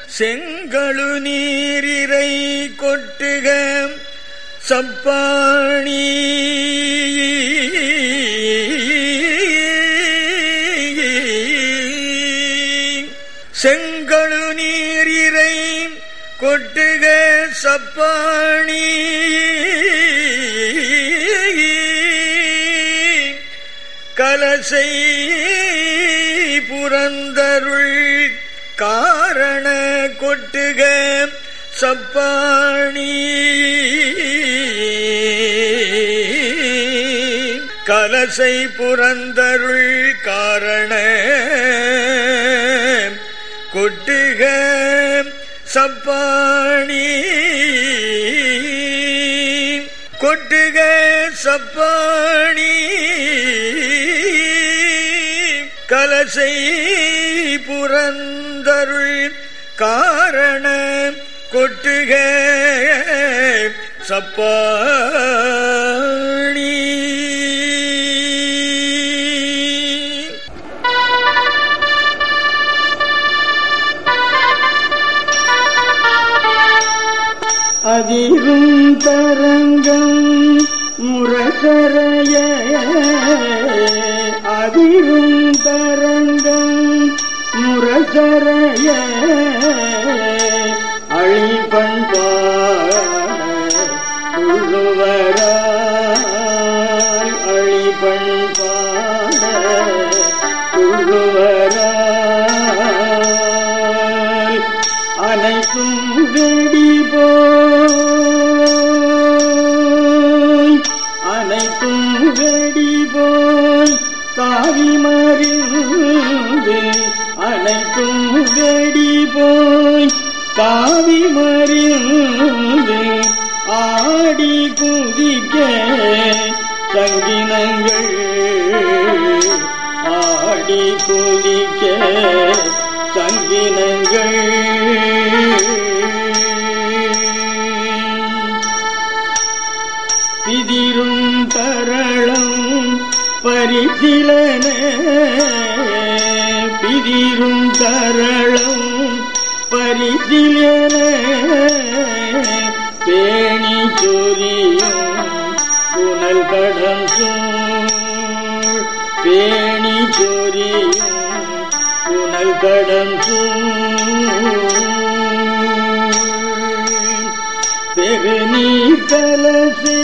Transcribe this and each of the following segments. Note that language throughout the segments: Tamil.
செங்கழு நீரிரை கொட்டுக சப்பாணி செங்கழு நீரிரை கொட்டுக சப்பாணி கலசை புரந்தருள் காரண கொட்டுக சப்பாணி கலசை புரந்தருள் காரண கொட்டுக சப்பாணி கொட்டுக சப்பாணி கலசை புரந்தருள் காரண கொட்டுக சப்பாணி அதிரும் தரங்கம் முரசரைய அதிரும் தரங்கம் முரசரைய அழிபண்பாடுவராய் அழிபண்பாடுவராய் அனைத்தும் வெடி போய் அனைத்தும் வெடி போய் தாவி மறிந்து அனைத்தும் வெடி போய் தாவி மறிந்து ஆடி குதிக்க சங்கினங்கள் ஆடி குதிக்க சங்கினங்கள் பிதிரும் தரளம் பரிசிலன பிதிரும் தரளம் பரிசிலன பேணி சொரியும் புனல் கடம் சூழ் பேணி சொரியும் புனல் கடம் சூழ் பெருநீ கலசை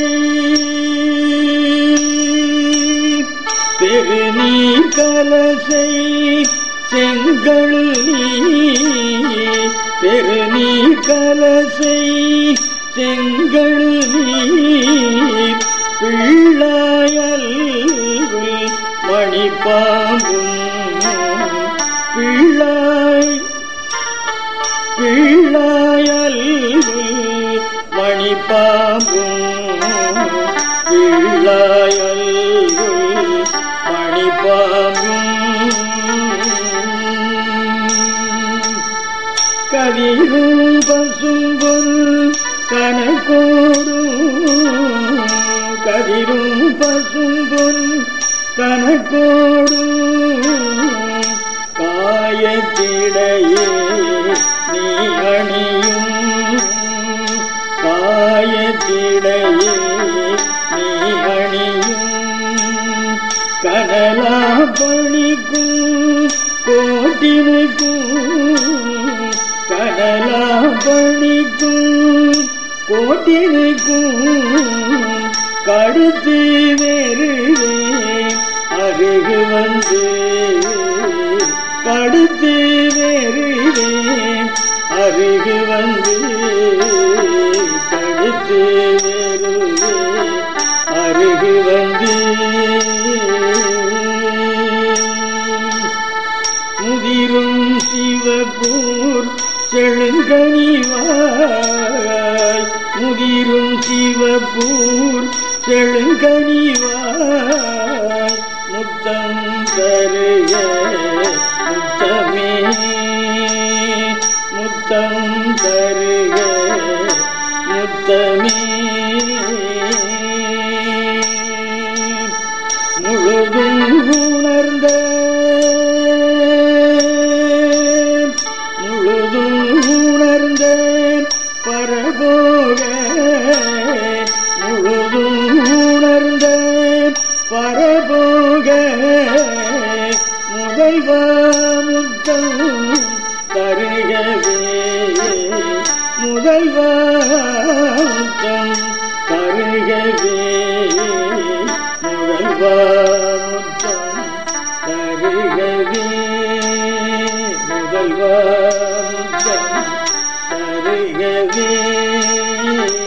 பெருநீ கலசை செங்கழு பெருநீ கலசை செங்கழு பிள்ளாயல் மணிப்பாம்பும் பிள்ளாய் பிள்ளாயல் மணிப்பாம்பும் பிள்ளாயல் மணிப்பாம்பும் கதிரும் பசும்பொல் கனக்கோடு கதிரும் பசும்பொல் கனக்கோடு காயத்திடையே நீ அணியும் காயத்திடையே நீ அணியும் கனலா பணிக்கும் கோட்டினுக்கும் கனலா பணிக்கும் கோட்டினுக்கும் கடுத்து வேறுவே அருகு வந்து கடுத்து வேறுவே அருகு வந்து கடுத்து வேறுவே அருகு வந்து முதிரும் சிவப்பூர் செழுங்கனிவாய் முதிரும் சிவப்பூர் செழுங்கனிவாய் முத்தம் தருக முத்தமே முத்தம் தருக முத்தமே முழுதும் உணர்ந்த முழுதும் பரபோக முதல்வா முத்தம் தருகவே முதல்வா முத்தம் தருகவே முதல்வா முத்தம் தருகவே முதல்வா முத்தம் தருகவே